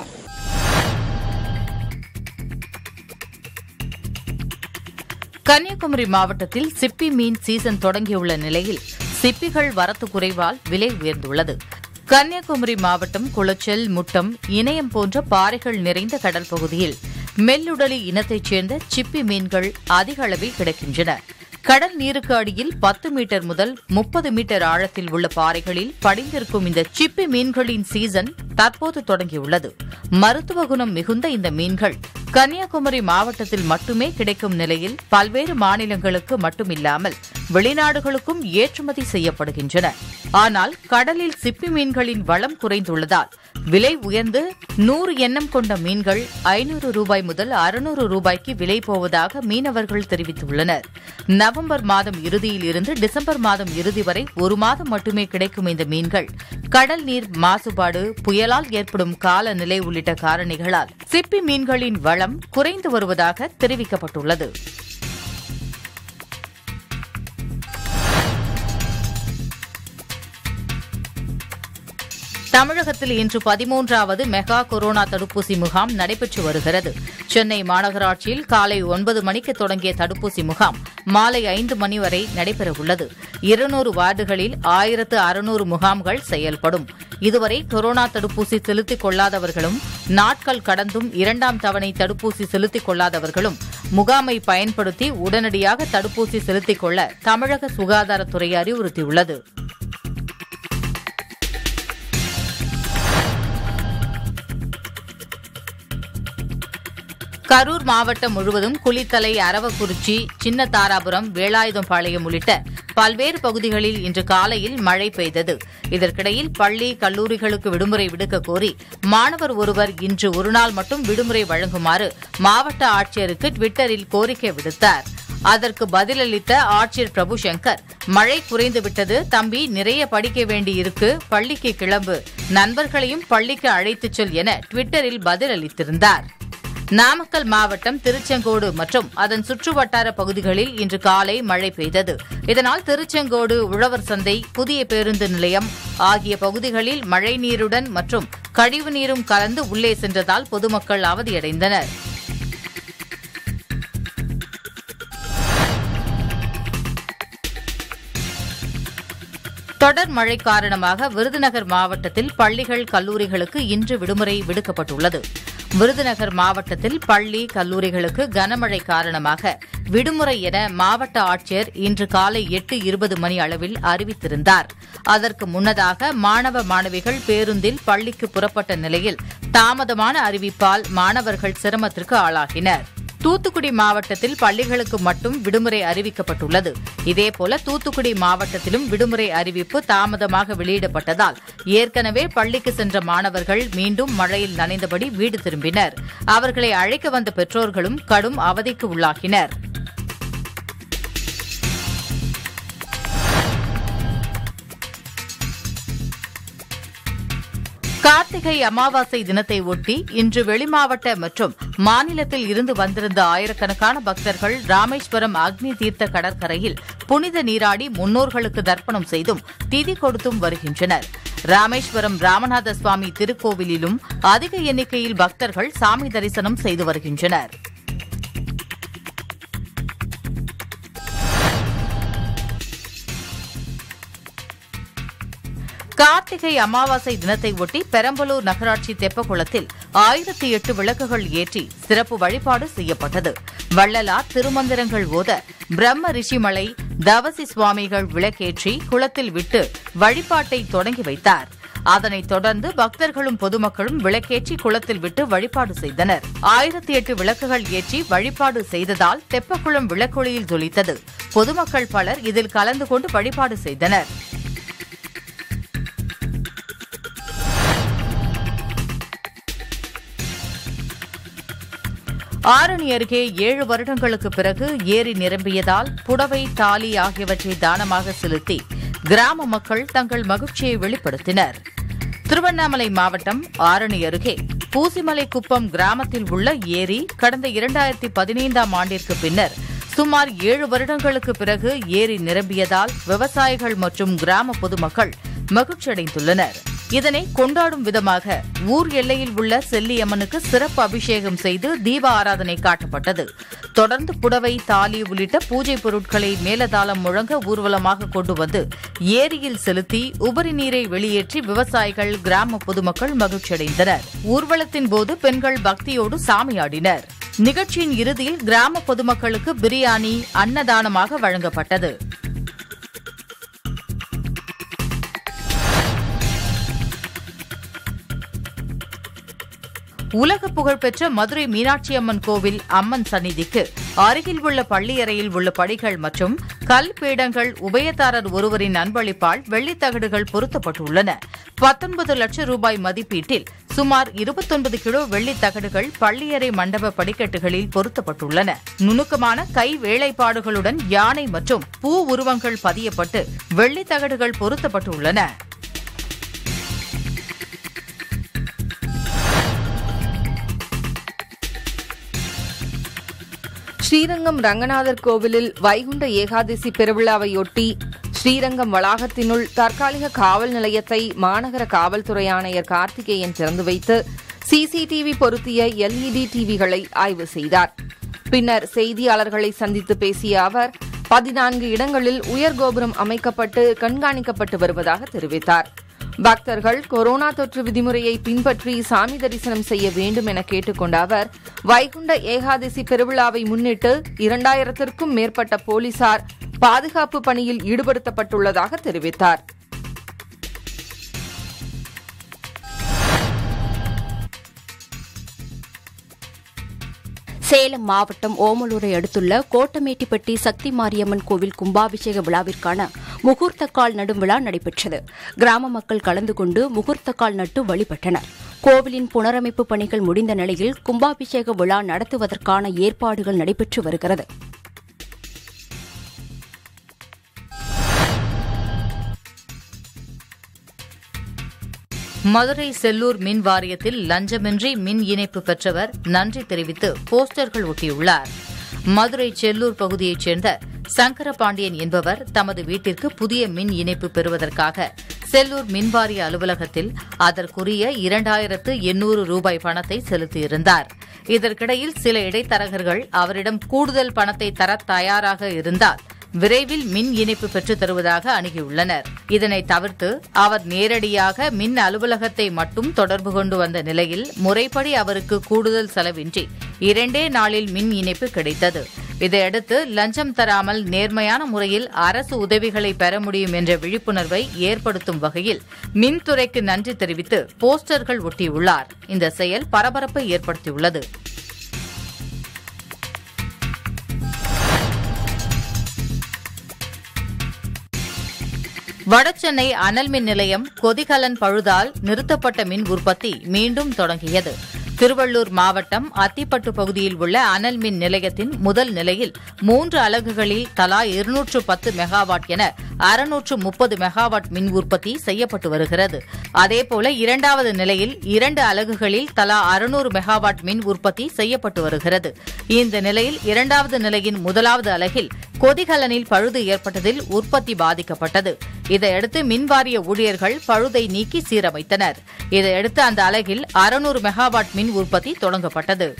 கன்னியாகுமரி மாவட்டத்தில் சிப்பி மீன் சீசன் தொடங்கியுள்ள நிலையில் சிப்பிகள் வரத்து குறைவால் விலை உயர்ந்துள்ளது கன்னியாகுமரி மாவட்டம் குளச்சல் முட்டம் இணையம் போன்ற பாறைகள் நிறைந்த கடல் பகுதியில் மெல்லுடலி இனத்தைச் சேர்ந்த சிப்பி மீன்கள் அதிக அளவில் கிடைக்கின்றன கடல் நீருக்கு அடியில் பத்து மீட்டர் முதல் முப்பது மீட்டர் ஆழத்தில் உள்ள பாறைகளில் படிந்திருக்கும் இந்த சிப்பி மீன்களின் சீசன் தற்போது தொடங்கியுள்ளது மருத்துவ குணம் மிகுந்த இந்த மீன்கள் கன்னியாகுமரி மாவட்டத்தில் மட்டுமே கிடைக்கும் நிலையில் பல்வேறு மாநிலங்களுக்கு மட்டுமில்லாமல் வெளிநாடுகளுக்கும் ஏற்றுமதி செய்யப்படுகின்றன ஆனால் கடலில் சிப்பி மீன்களின் வளம் குறைந்துள்ளதால் விலை உயர்ந்து நூறு எண்ணம் கொண்ட மீன்கள் ஐநூறு ரூபாய் முதல் அறுநூறு ரூபாய்க்கு விலை போவதாக மீனவர்கள் தெரிவித்துள்ளனர் நவம்பர் மாதம் இறுதியில் இருந்து டிசம்பர் மாதம் இறுதி வரை ஒரு மாதம் மட்டுமே கிடைக்கும் இந்த மீன்கள் கடல் நீர் மாசுபாடு புயலால் ஏற்படும் காலநிலை உள்ளிட்ட காரணிகளால் சிப்பி மீன்களின் வளம் குறைந்து வருவதாக தெரிவிக்கப்பட்டுள்ளது தமிழகத்தில் இன்று பதிமூன்றாவது மெகா கொரோனா தடுப்பூசி முகாம் நடைபெற்று வருகிறது சென்னை மாநகராட்சியில் காலை ஒன்பது மணிக்கு தொடங்கிய தடுப்பூசி முகாம் மாலை ஐந்து மணி வரை நடைபெறவுள்ளது இருநூறு வார்டுகளில் ஆயிரத்து அறுநூறு முகாம்கள் செயல்படும் இதுவரை கொரோனா தடுப்பூசி செலுத்திக் கொள்ளாதவர்களும் நாட்கள் கடந்தும் இரண்டாம் தவணை தடுப்பூசி செலுத்திக் கொள்ளாதவர்களும் முகாமை பயன்படுத்தி உடனடியாக தடுப்பூசி செலுத்திக் கொள்ள தமிழக சுகாதாரத்துறை அறிவுறுத்தியுள்ளது கரூர் மாவட்டம் முழுவதும் குளித்தலை அரவக்குறிச்சி சின்ன தாராபுரம் வேலாயுதம்பாளையம் உள்ளிட்ட பல்வேறு பகுதிகளில் இன்று காலையில் மழை பெய்தது இதற்கிடையில் பள்ளி கல்லூரிகளுக்கு விடுமுறை விடுக்க கோரி மாணவர் ஒருவர் இன்று ஒருநாள் மட்டும் விடுமுறை வழங்குமாறு மாவட்ட ஆட்சியருக்கு டுவிட்டரில் கோரிக்கை விடுத்தார் அதற்கு பதிலளித்த ஆட்சியர் பிரபு சங்கர் மழை குறைந்துவிட்டது தம்பி நிறைய படிக்க வேண்டியிருக்கு பள்ளிக்கு கிளம்பு நண்பர்களையும் பள்ளிக்கு அழைத்துச் செல் என டுவிட்டரில் பதிலளித்திருந்தார் நாமக்கல் மாவட்டம் திருச்செங்கோடு மற்றும் அதன் சுற்றுவட்டார பகுதிகளில் இன்று காலை மழை பெய்தது இதனால் திருச்செங்கோடு உழவர் சந்தை புதிய பேருந்து நிலையம் ஆகிய பகுதிகளில் மழை நீருடன் மற்றும் கழிவு நீரும் கலந்து உள்ளே சென்றதால் பொதுமக்கள் அவதியடைந்தனர் தொடர் மழை காரணமாக விருதுநகர் மாவட்டத்தில் பள்ளிகள் கல்லூரிகளுக்கு இன்று விடுமுறை விடுக்கப்பட்டுள்ளது விருதுநகர் மாவட்டத்தில் பள்ளி கல்லூரிகளுக்கு கனமழை காரணமாக விடுமுறை என மாவட்ட ஆட்சியர் இன்று காலை எட்டு இருபது மணி அளவில் அறிவித்திருந்தார் அதற்கு முன்னதாக மாணவ மாணவிகள் பேருந்தில் பள்ளிக்கு புறப்பட்ட நிலையில் தாமதமான அறிவிப்பால் மாணவர்கள் சிரமத்திற்கு ஆளாகினர் தூத்துக்குடி மாவட்டத்தில் பள்ளிகளுக்கு மட்டும் விடுமுறை அறிவிக்கப்பட்டுள்ளது இதேபோல தூத்துக்குடி மாவட்டத்திலும் விடுமுறை அறிவிப்பு தாமதமாக வெளியிடப்பட்டதால் ஏற்கனவே பள்ளிக்கு சென்ற மாணவர்கள் மீண்டும் மழையில் நனைந்தபடி வீடு திரும்பினர் அவர்களை அழைக்க வந்த பெற்றோர்களும் கடும் அவதிக்கு உள்ளாகினர் கார்த்திகை அமாவாசை தினத்தை ஒட்டி இன்று வெளிமாவட்ட மற்றும் மாநிலத்தில் இருந்து வந்திருந்த ஆயிரக்கணக்கான பக்தர்கள் ராமேஸ்வரம் அக்னி தீர்த்த கடற்கரையில் புனித நீராடி முன்னோர்களுக்கு தர்ப்பணம் செய்தும் திதி கொடுத்தும் வருகின்றனர் ராமேஸ்வரம் ராமநாத சுவாமி திருக்கோவிலிலும் அதிக எண்ணிக்கையில் பக்தர்கள் சாமி தரிசனம் செய்து வருகின்றனர் கார்த்திகை அமாவாசை தினத்தை ஒட்டி பெரம்பலூர் நகராட்சி தெப்பக்குளத்தில் ஆயிரத்தி எட்டு விளக்குகள் ஏற்றி சிறப்பு வழிபாடு செய்யப்பட்டது வள்ளலார் திருமந்திரங்கள் ஓத பிரம்ம ரிஷிமலை தவசி சுவாமிகள் விளக்கேற்றி குளத்தில் விட்டு வழிபாட்டை தொடங்கி வைத்தார் அதனைத் தொடர்ந்து பக்தர்களும் பொதுமக்களும் விளக்கேற்றி குளத்தில் விட்டு வழிபாடு செய்தனர் ஆயிரத்தி எட்டு விளக்குகள் ஏற்றி வழிபாடு செய்ததால் தெப்பக்குளம் விளக்கொளியில் ஜொலித்தது பொதுமக்கள் பலர் இதில் கலந்து கொண்டு வழிபாடு செய்தனர் ஆரணி அருகே ஏழு வருடங்களுக்கு பிறகு ஏரி நிரம்பியதால் புடவை தாலி ஆகியவற்றை தானமாக செலுத்தி கிராம மக்கள் தங்கள் மகிழ்ச்சியை வெளிப்படுத்தினர் திருவண்ணாமலை மாவட்டம் ஆரணி அருகே பூசிமலை குப்பம் கிராமத்தில் உள்ள ஏரி கடந்த இரண்டாயிரத்தி பதினைந்தாம் ஆண்டிற்கு பின்னர் சுமார் ஏழு வருடங்களுக்கு பிறகு ஏரி நிரம்பியதால் விவசாயிகள் மற்றும் கிராம பொதுமக்கள் மகிழ்ச்சியடைந்துள்ளனர் இதனை கொண்டாடும் விதமாக ஊர் எல்லையில் உள்ள செல்லியம்மனுக்கு சிறப்பு அபிஷேகம் செய்து தீப ஆராதனை காட்டப்பட்டது தொடர்ந்து புடவை தாலி உள்ளிட்ட பூஜை பொருட்களை மேலதாளம் முழங்க ஊர்வலமாக கொண்டு வந்து ஏரியில் செலுத்தி உபரி நீரை வெளியேற்றி விவசாயிகள் கிராம பொதுமக்கள் மகிழ்ச்சியடைந்தனர் ஊர்வலத்தின் போது பெண்கள் பக்தியோடு சாமியாடினர் நிகழ்ச்சியின் இறுதியில் கிராம பொதுமக்களுக்கு பிரியாணி அன்னதானமாக வழங்கப்பட்டது உலக புகழ்பெற்ற மதுரை மீனாட்சி அம்மன் கோவில் அம்மன் சந்நிதிக்கு அருகில் உள்ள பள்ளியறையில் உள்ள படிகள் மற்றும் கல் பீடங்கள் உபயதாரர் ஒருவரின் அன்பளிப்பால் வெள்ளித்தகடுகள் பொருத்தப்பட்டுள்ளன பத்தொன்பது லட்சம் ரூபாய் மதிப்பீட்டில் சுமார் இருபத்தொன்பது கிலோ வெள்ளித் தகடுகள் பள்ளியறை மண்டப படிக்கட்டுகளில் பொருத்தப்பட்டுள்ளன நுணுக்கமான கை வேலைப்பாடுகளுடன் யானை மற்றும் பூ உருவங்கள் பதியப்பட்டு வெள்ளித் தகடுகள் பொருத்தப்பட்டுள்ளன ஸ்ரீரங்கம் ரங்கநாதர் கோவிலில் வைகுண்ட ஏகாதசி பெருவிழாவையொட்டி ஸ்ரீரங்கம் வளாகத்தினுள் தற்காலிக காவல் நிலையத்தை மாநகர காவல்துறை ஆணையர் கார்த்திகேயன் திறந்து வைத்து சிசிடிவி பொருத்திய எல்இடி டிவிகளை ஆய்வு செய்தார் பின்னர் செய்தியாளர்களை சந்தித்து பேசிய அவர் பதினான்கு இடங்களில் உயர்கோபுரம் அமைக்கப்பட்டு கண்காணிக்கப்பட்டு வருவதாக தெரிவித்தார் பக்தர்கள் கொரோனா தொற்று விதிமுறையை பின்பற்றி சாமி தரிசனம் செய்ய வேண்டும் என கேட்டுக்கொண்ட அவர் வைகுண்ட ஏகாதசி பெருவிழாவை முன்னிட்டு இரண்டாயிரத்திற்கும் மேற்பட்ட போலீசார் பாதுகாப்பு பணியில் ஈடுபடுத்தப்பட்டுள்ளதாக தெரிவித்தார் சேலம் மாவட்டம் ஓமலூரை அடுத்துள்ள கோட்டமேட்டிப்பட்டி சக்தி மாரியம்மன் கோவில் கும்பாபிஷேக விழாவிற்கான முகூர்த்த கால் நடும் விழா நடைபெற்றது கிராம மக்கள் கலந்து கொண்டு முகூர்த்த கால் நட்டு வழிபட்டனர் கோவிலின் புனரமைப்பு பணிகள் முடிந்த நிலையில் கும்பாபிஷேக விழா நடத்துவதற்கான ஏற்பாடுகள் நடைபெற்று வருகிறது மதுரை செல்லூர் மின் வாரியத்தில் லஞ்சமின்றி மின் இணைப்பு பெற்றவர் நன்றி தெரிவித்து போஸ்டர்கள் ஒட்டியுள்ளார் மதுரை செல்லூர் பகுதியைச் சேர்ந்த சங்கரபாண்டியன் என்பவர் தமது வீட்டிற்கு புதிய மின் இணைப்பு பெறுவதற்காக செல்லூர் மின்வாரிய அலுவலகத்தில் அதற்குரிய இரண்டாயிரத்து எண்ணூறு ரூபாய் பணத்தை செலுத்தியிருந்தார் இதற்கிடையில் சில இடைத்தரகர்கள் அவரிடம் கூடுதல் பணத்தை தர தயாராக இருந்தால் விரைவில் மின் இணைப்பு பெற்றுத் தருவதாக அணுகியுள்ளனர் இதனை தவிர்த்து அவர் நேரடியாக மின் அலுவலகத்தை மட்டும் தொடர்பு கொண்டு வந்த நிலையில் முறைப்படி அவருக்கு கூடுதல் செலவின்றி இரண்டே நாளில் மின் இணைப்பு கிடைத்தது இதையடுத்து லஞ்சம் தராமல் நேர்மையான முறையில் அரசு உதவிகளை பெற முடியும் என்ற விழிப்புணர்வை ஏற்படுத்தும் வகையில் மின்துறைக்கு நன்றி தெரிவித்து போஸ்டர்கள் ஒட்டியுள்ளார் இந்த செயல் பரபரப்பை ஏற்படுத்தியுள்ளது வடசென்னை அனல் மின் நிலையம் கொதிகலன் பழுதால் நிறுத்தப்பட்ட மின் உற்பத்தி மீண்டும் தொடங்கியது திருவள்ளூர் மாவட்டம் அத்திப்பட்டு பகுதியில் உள்ள அனல் மின் நிலையத்தின் முதல் நிலையில் மூன்று அலகுகளில் தலா இருநூற்று பத்து மெகாவாட் என அறுநூற்று முப்பது மெகாவாட் மின் உற்பத்தி செய்யப்பட்டு வருகிறது அதேபோல இரண்டாவது நிலையில் இரண்டு அலகுகளில் தலா அறுநூறு மெகாவாட் மின் உற்பத்தி செய்யப்பட்டு வருகிறது இந்த நிலையில் இரண்டாவது நிலையின் முதலாவது அலகில் கொதிகலனில் பழுது ஏற்பட்டதில் உற்பத்தி பாதிக்கப்பட்டது இதையடுத்து மின்வாரிய ஊழியர்கள் பழுதை நீக்கி சீரமைத்தனர் இதையடுத்து அந்த அலகில் அறுநூறு மெகாவாட் மின் உற்பத்தி தொடங்கப்பட்டது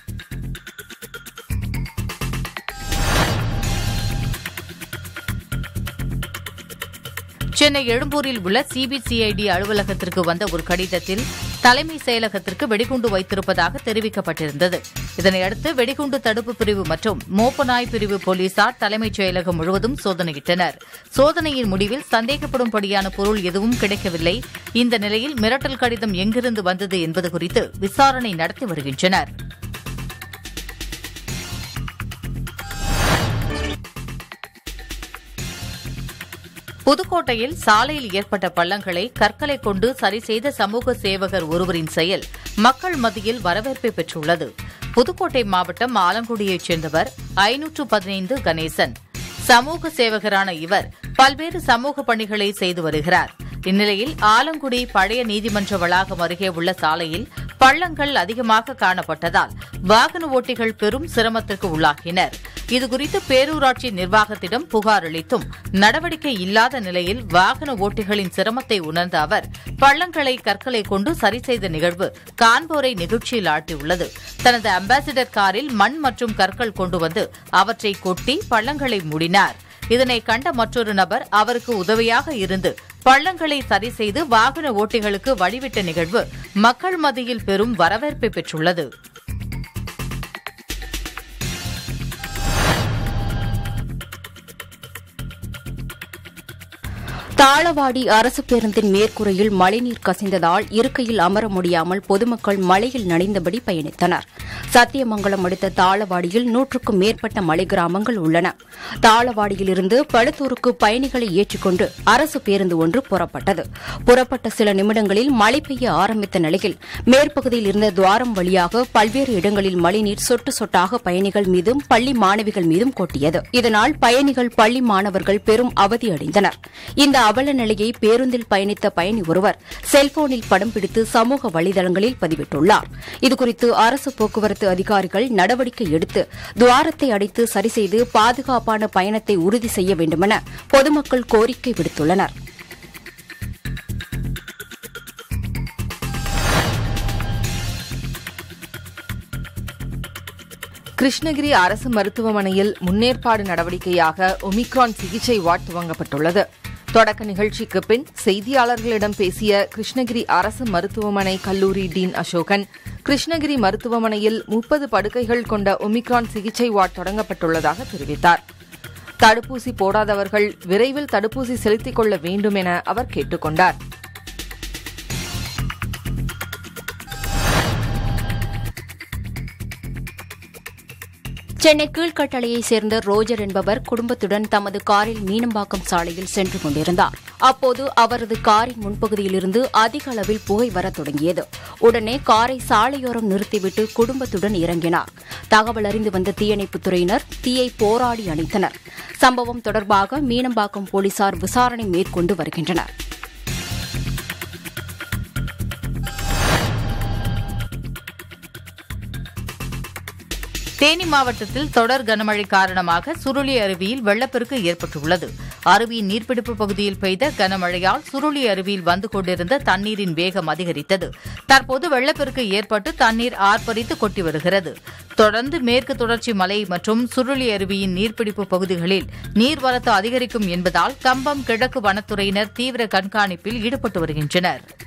சென்னை எழும்பூரில் உள்ள சிபிசிஐடி அலுவலகத்திற்கு வந்த ஒரு கடிதத்தில் தலைமை செயலகத்திற்கு வெடிகுண்டு வைத்திருப்பதாக தெரிவிக்கப்பட்டிருந்தது இதனையடுத்து வெடிகுண்டு தடுப்பு பிரிவு மற்றும் மோப்பநாய் பிரிவு போலீசார் தலைமைச் செயலகம் முழுவதும் சோதனையிட்டனர் சோதனையின் முடிவில் சந்தேகப்படும்படியான பொருள் எதுவும் கிடைக்கவில்லை இந்த நிலையில் மிரட்டல் கடிதம் எங்கிருந்து வந்தது என்பது குறித்து விசாரணை நடத்தி வருகின்றனர் புதுக்கோட்டையில் சாலையில் ஏற்பட்ட பள்ளங்களை கற்களை கொண்டு சரி செய்த சமூக சேவகர் ஒருவரின் செயல் மக்கள் மத்தியில் வரவேற்பை பெற்றுள்ளது புதுக்கோட்டை மாவட்டம் ஆலங்குடியைச் சேர்ந்தவர் ஐநூற்று பதினைந்து கணேசன் சமூக சேவகரான இவர் பல்வேறு சமூக பணிகளை செய்து வருகிறார் இந்நிலையில் ஆலங்குடி பழைய நீதிமன்ற வளாகம் அருகே உள்ள சாலையில் பள்ளங்கள் அதிகமாக காணப்பட்டதால் வாகன ஓட்டிகள் பெரும் சிரமத்திற்கு உள்ளாகினர் இதுகுறித்து பேரூராட்சி நிர்வாகத்திடம் புகார் அளித்தும் நடவடிக்கை இல்லாத நிலையில் வாகன ஓட்டிகளின் சிரமத்தை உணர்ந்த அவர் பள்ளங்களை கற்களை கொண்டு சரி செய்த நிகழ்வு காண்போரை நிகழ்ச்சியில் ஆட்டியுள்ளது தனது அம்பாசிடர் காரில் மண் மற்றும் கற்கள் கொண்டு வந்து அவற்றை கொட்டி பள்ளங்களை மூடினார் இதனை கண்ட மற்றொரு நபர் அவருக்கு உதவியாக இருந்து பள்ளங்களை சரி செய்து வாகன ஓட்டிகளுக்கு வழிவிட்ட நிகழ்வு மக்கள் மத்தியில் பெரும் வரவேற்பை பெற்றுள்ளது தாளவாடி அரசு பேருந்தின் மேற்கூரையில் மழைநீர் கசிந்ததால் இருக்கையில் அமர முடியாமல் பொதுமக்கள் மழையில் நனைந்தபடி பயணித்தனர் சத்தியமங்கலம் அடுத்த தாளவாடியில் நூற்றுக்கும் மேற்பட்ட மலை கிராமங்கள் உள்ளன தாளவாடியிலிருந்து பழுத்தூருக்கு பயணிகளை ஏற்றிக்கொண்டு அரசு பேருந்து ஒன்று புறப்பட்டது புறப்பட்ட சில நிமிடங்களில் மழை பெய்ய ஆரம்பித்த நிலையில் மேற்பகுதியில் இருந்த துவாரம் வழியாக பல்வேறு இடங்களில் மழைநீர் சொட்டு சொட்டாக பயணிகள் மீதும் பள்ளி மாணவிகள் மீதும் கொட்டியது இதனால் பயணிகள் பள்ளி மாணவர்கள் பெரும் அவதியடைந்தனர் இந்த அவல நிலையை பேருந்தில் பயணித்த பயணி ஒருவர் செல்போனில் படம் பிடித்து சமூக வலைதளங்களில் பதிவிட்டுள்ளார் இதுகுறித்து அரசு போக்குவரத்து அதிகாரிகள் நடவடிக்கை எடுத்து துவாரத்தை அடைத்து சரிசெய்து பாதுகாப்பான பயணத்தை உறுதி செய்ய வேண்டுமென பொதுமக்கள் கோரிக்கை விடுத்துள்ளனர் கிருஷ்ணகிரி அரசு மருத்துவமனையில் முன்னேற்பாடு நடவடிக்கையாக ஒமிக்ரான் சிகிச்சை வார்டு துவங்கப்பட்டுள்ளது தொடக்க நிகழ்ச்சிக்கு பின் செய்தியாளர்களிடம் பேசிய கிருஷ்ணகிரி அரசு மருத்துவமனை கல்லூரி டீன் அசோகன் கிருஷ்ணகிரி மருத்துவமனையில் முப்பது படுக்கைகள் கொண்ட ஒமிக்ரான் சிகிச்சை வார்டு தொடங்கப்பட்டுள்ளதாக தெரிவித்தார் தடுப்பூசி போடாதவர்கள் விரைவில் தடுப்பூசி செலுத்திக் கொள்ள வேண்டும் என அவர் கேட்டுக் கொண்டார் சென்னை கீழ்கட்டளையைச் சேர்ந்த ரோஜர் என்பவர் குடும்பத்துடன் தமது காரில் மீனம்பாக்கம் சாலையில் சென்று கொண்டிருந்தார் அப்போது அவரது காரின் முன்பகுதியிலிருந்து அதிக அளவில் புகை வரத் தொடங்கியது உடனே காரை சாலையோரம் நிறுத்திவிட்டு குடும்பத்துடன் இறங்கினார் தகவல் அறிந்து வந்த தீயணைப்புத் துறையினர் தீயை போராடி அணைத்தனர் சம்பவம் தொடர்பாக மீனம்பாக்கம் போலீசார் விசாரணை மேற்கொண்டு வருகின்றனர் தேனி மாவட்டத்தில் தொடர் கனமழை காரணமாக சுருளி அருவியில் வெள்ளப்பெருக்கு ஏற்பட்டுள்ளது அருவியின் நீர்பிடிப்பு பகுதியில் பெய்த கனமழையால் சுருளி அருவியில் வந்து கொண்டிருந்த தண்ணீரின் வேகம் அதிகரித்தது தற்போது வெள்ளப்பெருக்கு ஏற்பட்டு தண்ணீர் ஆர்ப்பரித்து கொட்டி வருகிறது தொடர்ந்து மேற்கு தொடர்ச்சி மலை மற்றும் சுருளி அருவியின் நீர்பிடிப்பு பகுதிகளில் நீர்வரத்து அதிகரிக்கும் என்பதால் கம்பம் கிழக்கு வனத்துறையினர் தீவிர கண்காணிப்பில் ஈடுபட்டு வருகின்றனர்